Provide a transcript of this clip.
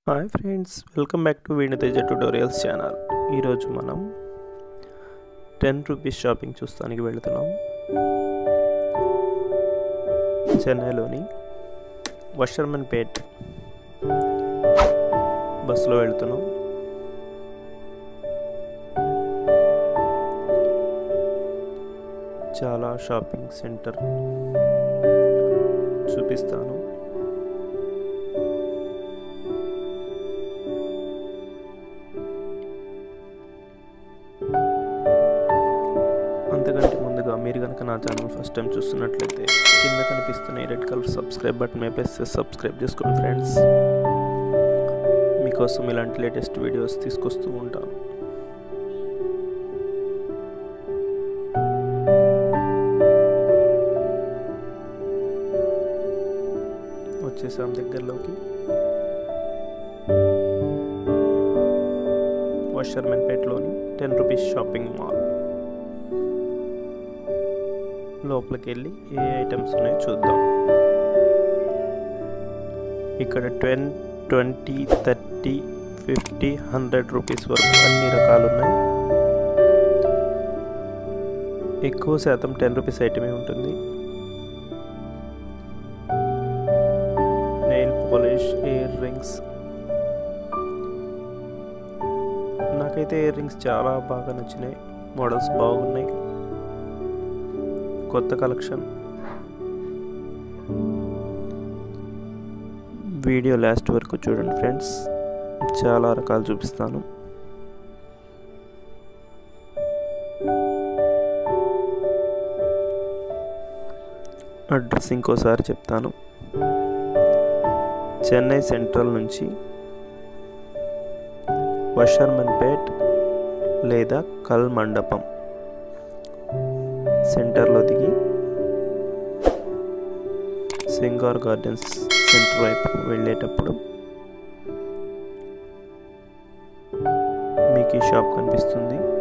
hi friends welcome back to Venuteja tutorials channel ఈరోజు మనం ten rupees shopping చూస్తానికి వెళుతున్నాం చెన్నైలోని వషర్మన్ పేట్ బస్సులో వెళుతున్నాం చాలా షాపింగ్ సెంటర్ చూపిస్తాను అంతకంటే ముందుగా మీరు కనుక నా ఛానల్ ఫస్ట్ టైం చూస్తున్నట్లయితే కింద కనిపిస్తున్న ఈ రెడ్ కలర్ సబ్స్క్రైబ్ బటన్ మీద ప్రెస్ చేసి సబ్స్క్రైబ్ చేసుకోండి ఫ్రెండ్స్ మీకోసం ఇలాంటి లేటెస్ట్ వీడియోస్ తీసుకొస్తూ ఉంటాను వచ్చేసాం దగ్గరలోకి వషర్మెన్పేట్లోని టెన్ రూపీస్ షాపింగ్ మాల్ లోపలికి వెళ్ళి ఏ ఐటమ్స్ ఉన్నాయో చూద్దాం ఇక్కడ ten twenty thirty fifty hundred rupees వరకు అన్ని రకాలు ఉన్నాయి ఎక్కువ శాతం టెన్ రూపీస్ ఐటమే ఉంటుంది నెయిల్ పాలిష్ ఇయర్ రింగ్స్ నాకైతే ఇయర్ రింగ్స్ చాలా బాగా నచ్చినాయి మోడల్స్ బాగున్నాయి కొత్త కలెక్షన్ వీడియో లాస్ట్ వరకు చూడండి ఫ్రెండ్స్ చాలా రకాలు చూపిస్తాను అడ్రస్ ఇంకోసారి చెప్తాను చెన్నై సెంట్రల్ నుంచి వషర్మన్పేట్ లేదా కల్ మండపం సెంటర్లో దిగి సింగార్ గార్డెన్స్ సెంటర్ వైపు వెళ్ళేటప్పుడు మీకు ఈ షాప్ కనిపిస్తుంది